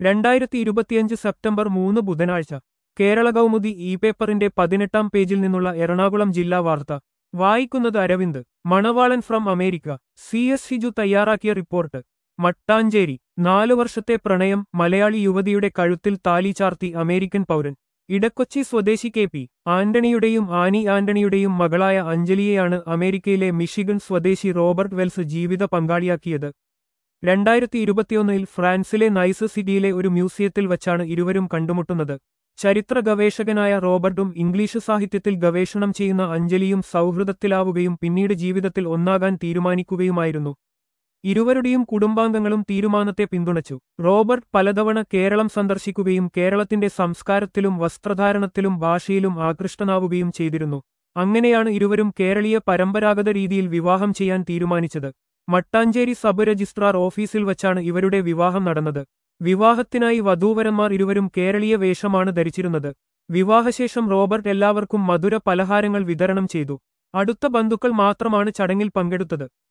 രണ്ടായിരത്തി ഇരുപത്തിയഞ്ച് സെപ്റ്റംബർ മൂന്ന് ബുധനാഴ്ച കേരള കൗമുദി ഇ പേപ്പറിന്റെ പതിനെട്ടാം പേജിൽ നിന്നുള്ള എറണാകുളം ജില്ലാ വാർത്ത വായിക്കുന്നത് Aravind Manavalan from America C S Shiju തയ്യാറാക്കിയ റിപ്പോർട്ട് മട്ടാഞ്ചേരി നാലു വർഷത്തെ പ്രണയം മലയാളി യുവതിയുടെ കഴുത്തിൽ താലി ചാർത്തി അമേരിക്കൻ പൗരൻ ഇടക്കൊച്ചി സ്വദേശി കെ പി ആന്റണിയുടെയും ആനി ആന്റണിയുടെയും മകളായ അഞ്ജലിയെയാണ് അമേരിക്കയിലെ മിഷിഗൺ സ്വദേശി റോബർട്ട് വെൽസ് ജീവിത പങ്കാളിയാക്കിയത് രണ്ടായിരത്തി ഇരുപത്തിയൊന്നിൽ ഫ്രാൻസിലെ നൈസ് സിറ്റിയിലെ ഒരു മ്യൂസിയത്തിൽ വച്ചാണ് ഇരുവരും കണ്ടുമുട്ടുന്നത് ചരിത്ര ഗവേഷകനായ റോബർട്ടും ഇംഗ്ലീഷ് സാഹിത്യത്തിൽ ഗവേഷണം ചെയ്യുന്ന അഞ്ജലിയും സൗഹൃദത്തിലാവുകയും പിന്നീട് ജീവിതത്തിൽ ഒന്നാകാൻ തീരുമാനിക്കുകയുമായിരുന്നു ഇരുവരുടെയും കുടുംബാംഗങ്ങളും തീരുമാനത്തെ പിന്തുണച്ചു റോബർട്ട് പലതവണ കേരളം സന്ദർശിക്കുകയും കേരളത്തിന്റെ സംസ്കാരത്തിലും വസ്ത്രധാരണത്തിലും ഭാഷയിലും ആകൃഷ്ടനാവുകയും ചെയ്തിരുന്നു അങ്ങനെയാണ് ഇരുവരും കേരളീയ പരമ്പരാഗത രീതിയിൽ വിവാഹം ചെയ്യാൻ തീരുമാനിച്ചത് മട്ടാഞ്ചേരി സബ് രജിസ്ട്രാർ ഓഫീസിൽ വച്ചാണ് ഇവരുടെ വിവാഹം നടന്നത് വിവാഹത്തിനായി വധൂവരന്മാർ ഇരുവരും കേരളീയ വേഷമാണ് ധരിച്ചിരുന്നത് വിവാഹശേഷം റോബർട്ട് എല്ലാവർക്കും മധുര പലഹാരങ്ങൾ വിതരണം ചെയ്തു അടുത്ത ബന്ധുക്കൾ മാത്രമാണ് ചടങ്ങിൽ പങ്കെടുത്തത്